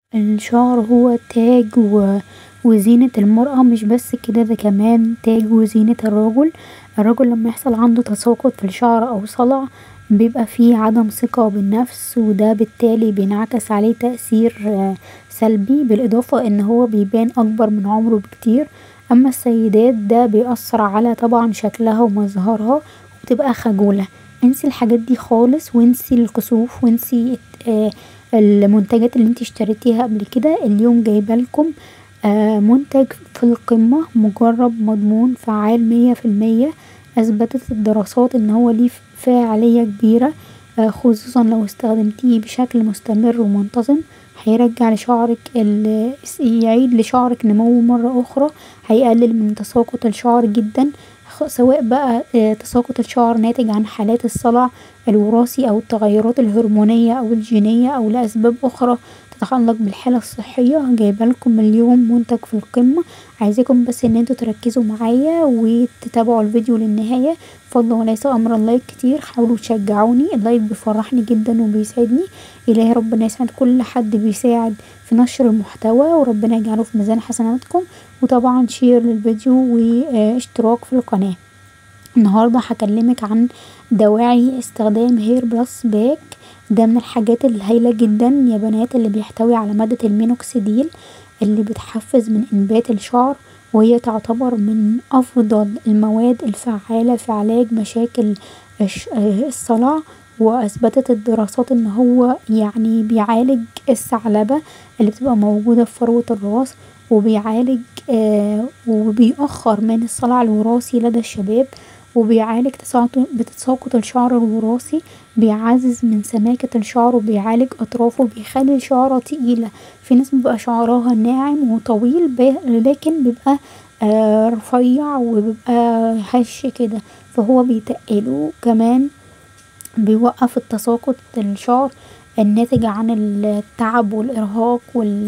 الشعر هو تاج وزينة المرأة مش بس كدا دا كمان تاج وزينة الرجل الرجل لما يحصل عنده تساقط في الشعر او صلع بيبقى فيه عدم ثقة بالنفس وده بالتالي بينعكس عليه تأثير سلبي بالإضافة ان هو بيبان اكبر من عمره بكتير اما السيدات دا بيأثر على طبعا شكلها ومظهرها وبتبقى خجولة انسي الحاجات دي خالص وانسي الكسوف وانسي المنتجات اللي انتي اشتريتيها قبل كدا اليوم جايبالكم منتج في القمة مجرب مضمون فعال ميه في الميه اثبتت الدراسات ان هو ليه فاعليه كبيرة خصوصا لو استخدمتيه بشكل مستمر ومنتظم هيرجع لشعرك يعيد لشعرك نموه مرة اخرى هيقلل من تساقط الشعر جدا سواء بقا تساقط الشعر ناتج عن حالات الصلع الوراثي او التغيرات الهرمونية او الجينية او لأسباب اخرى تتعلق بالحالة الصحية جايبالكم اليوم منتج في القمة عايزاكم بس ان انتوا تركزوا معايا وتتابعوا الفيديو للنهاية فضلا وليس امرا لايك كتير حاولوا تشجعوني اللايك بيفرحني جدا وبيسعدني الهي ربنا يسعد كل حد بيساعد في نشر المحتوى وربنا يجعله في ميزان حسناتكم وطبعا شير للفيديو واشتراك في القناة النهاردة هكلمك عن دواعي استخدام هير بلس باك دا من الحاجات الهايلة جدا يا بنات اللي بيحتوي على مادة المينوكسيديل اللي بتحفز من انبات الشعر وهي تعتبر من افضل المواد الفعالة في علاج مشاكل الصلع واثبتت الدراسات ان هو يعني بيعالج الثعلبة اللي بتبقى موجودة في فروة الراس وبيعالج وبيأخر من الصلع الوراثي لدى الشباب وبيعالج تساقط الشعر الوراثي بيعزز من سماكة الشعر وبيعالج اطرافه وبيخلي الشعرة تقيلة في ناس بيبقى شعرها ناعم وطويل لكن بيبقى رفيع وبيبقى هش كدا فهو بيتقله كمان بيوقف التساقط الشعر الناتج عن التعب والإرهاق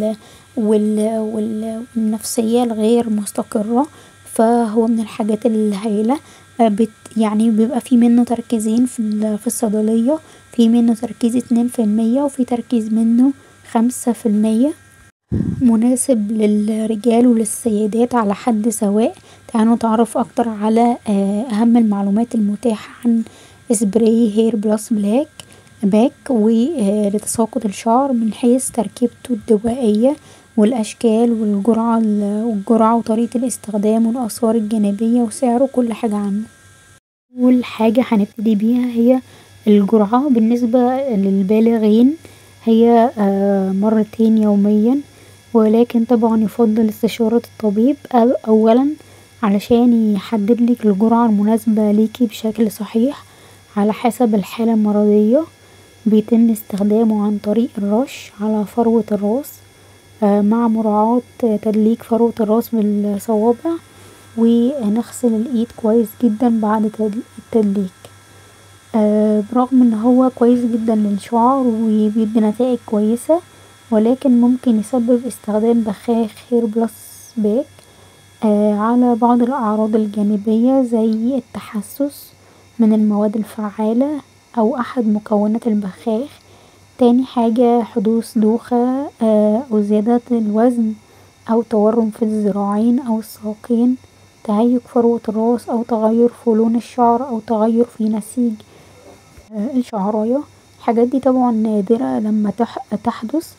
والنفسية الغير مستقرة فا هو من الحاجات الهايلة يعني بيبقى فيه منه تركيزين في الصيدلية فيه منه تركيز اتنين في الميه وفيه تركيز منه خمسة في الميه مناسب للرجال وللسيدات على حد سواء تعالوا نتعرف اكتر على اهم المعلومات المتاحة عن سبراي هير بلس بلاك باك لتساقط الشعر من حيث تركيبته الدوائية والاشكال والجرعة وطريقة الاستخدام والاثار الجانبية وسعره وكل حاجة عنه اول حاجة هنبتدي بيها هي الجرعة بالنسبة للبالغين هي مرتين يوميا ولكن طبعا يفضل استشارة الطبيب اولا علشان يحددلك الجرعة المناسبة ليكي بشكل صحيح على حسب الحالة المرضية بيتم استخدامه عن طريق الرش على فروة الراس مع مراعاة تدليك فروة الراس بالصوابع ونغسل الايد كويس جدا بعد التدليك برغم ان هو كويس جدا للشعر وبيدي نتايج كويسة ولكن ممكن يسبب استخدام بخاخ هير بلس باك على بعض الأعراض الجانبية زي التحسس من المواد الفعالة او احد مكونات البخاخ تاني حاجة حدوث دوخة او زيادة الوزن او تورم في الذراعين او الساقين تهيج فروة الراس او تغير في لون الشعر او تغير في نسيج الشعراية الحاجات دي طبعا نادرة لما تحدث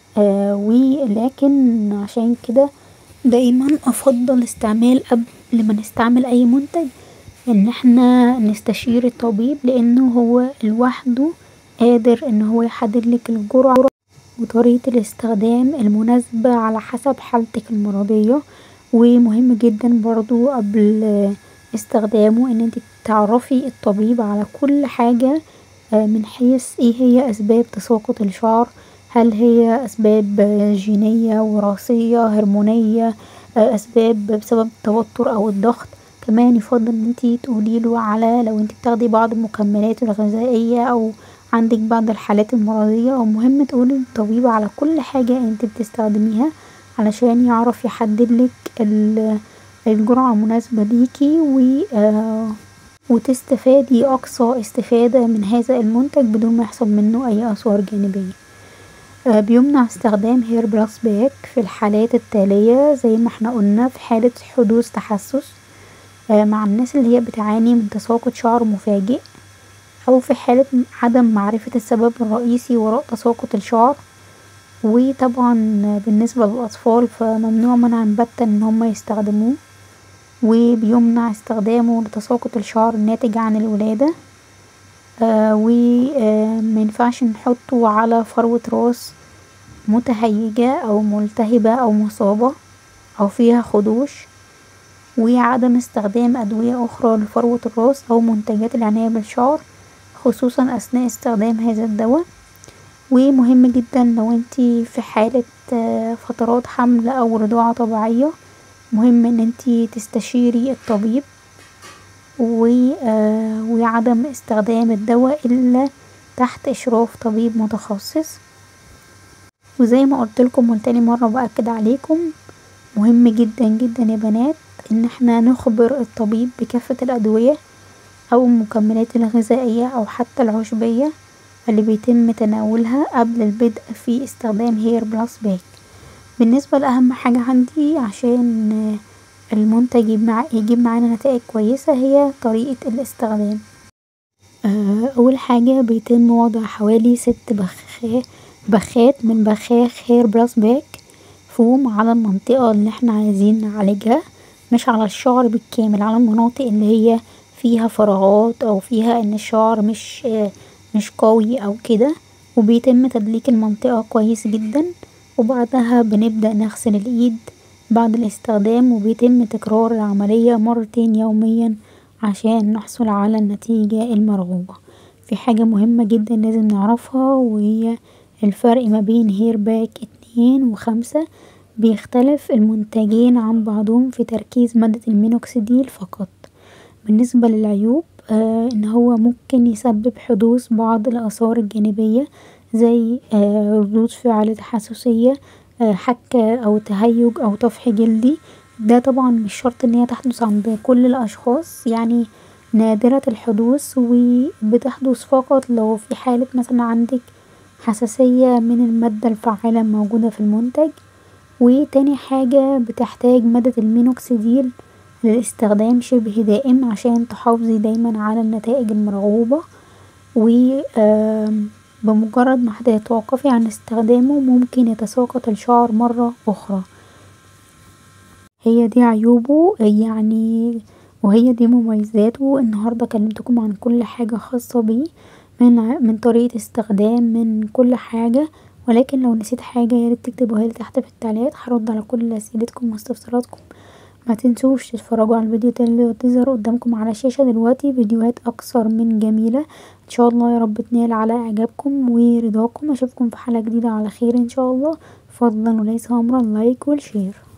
ولكن عشان كدا دايما افضل استعمال قبل ما نستعمل اي منتج ان احنا نستشير الطبيب لانه هو لوحده قادر ان هو يحددلك الجرعة وطريقة الاستخدام المناسبة على حسب حالتك المرضية ومهم جدا برضو قبل استخدامه ان انتي تعرفي الطبيب على كل حاجة من حيث ايه هي اسباب تساقط الشعر هل هي اسباب جينية وراثية هرمونية اسباب بسبب التوتر او الضغط كمان يفضل ان انتي تقوليله على لو انتي بتاخدي بعض المكملات الغذائية او عندك بعض الحالات المرضية مهم تقولي للطبيب على كل حاجة انتي بتستخدميها علشان يعرف يحددلك الجرعة المناسبة ليكي وتستفادي اقصى استفادة من هذا المنتج بدون ما يحصل منه اي اثار جانبية بيمنع استخدام هير بلس باك في الحالات التالية زي ما احنا قولنا في حالة حدوث تحسس مع الناس اللي هي بتعاني من تساقط شعر مفاجئ او في حالة عدم معرفة السبب الرئيسي وراء تساقط الشعر و طبعا بالنسبة للأطفال فا ممنوع منعا باتا ان هما يستخدموه و بيمنع استخدامه لتساقط الشعر الناتج عن الولادة و مينفعش نحطه على فروة راس متهيجة او ملتهبة او مصابة او فيها خدوش و عدم استخدام ادوية اخرى لفروة الراس او منتجات العناية بالشعر خصوصا اثناء استخدام هذا الدوا و مهم جدا لو انتي في حالة فترات حمل او رضاعة طبيعية مهم ان انتي تستشيري الطبيب و عدم استخدام الدوا الا تحت اشراف طبيب متخصص و زي ما قولتلكم و تاني مرة بأكد عليكم مهم جدا جدا يا بنات ان احنا نخبر الطبيب بكافة الأدوية او المكملات الغذائية او حتى العشبية اللي بيتم تناولها قبل البدء في استخدام هير بلس باك بالنسبة لاهم حاجة عندي عشان المنتج يجيب معانا نتايج كويسة هي طريقة الاستخدام اول حاجة بيتم وضع حوالي ست بخات من بخاخ هير بلس باك فوم على المنطقة اللي احنا عايزين نعالجها مش على الشعر بالكامل على المناطق اللي هي فيها فراغات او فيها ان الشعر مش مش قوي او كدا و بيتم تدليك المنطقة كويس جدا وبعدها بنبدأ نغسل الايد بعد الاستخدام وبيتم تكرار العملية مرتين يوميا عشان نحصل على النتيجة المرغوبة في حاجة مهمة جدا لازم نعرفها وهي الفرق ما بين هير باك اتنين و خمسة بيختلف المنتجين عن بعضهم في تركيز مادة المينوكسيديل فقط بالنسبة للعيوب ان هو ممكن يسبب حدوث بعض الآثار الجانبية زي ردود فعل تحسسية حكة او تهيج او طفح جلدي دا طبعا مش شرط ان هي تحدث عند كل الأشخاص يعني نادرة الحدوث و بتحدث فقط لو في حالة مثلا عندك حساسية من المادة الفعالة الموجودة في المنتج و تاني حاجة بتحتاج مادة المينوكسيديل للاستخدام شبه دائم عشان تحافظي دايما على النتائج المرغوبة و بمجرد ما هتتوقفي عن استخدامه ممكن يتساقط الشعر مرة اخرى هي دي عيوبه يعني و هي دي مميزاته النهاردة كلمتكم عن كل حاجة خاصة بيه من طريقة استخدام من كل حاجة ولكن لو نسيت حاجة ياريت تكتبوهالي تحت في التعليقات هرد على كل اسئلتكم واستفساراتكم متنسوش تتفرجوا على الفيديوهات اللي بتظهر قدامكم على الشاشة دلوقتي فيديوهات اكثر من جميلة ان شاء الله يارب تنال على اعجابكم و رضاكم اشوفكم في حلقة جديدة على خير ان شاء الله فضلا وليس امرا لايك و شير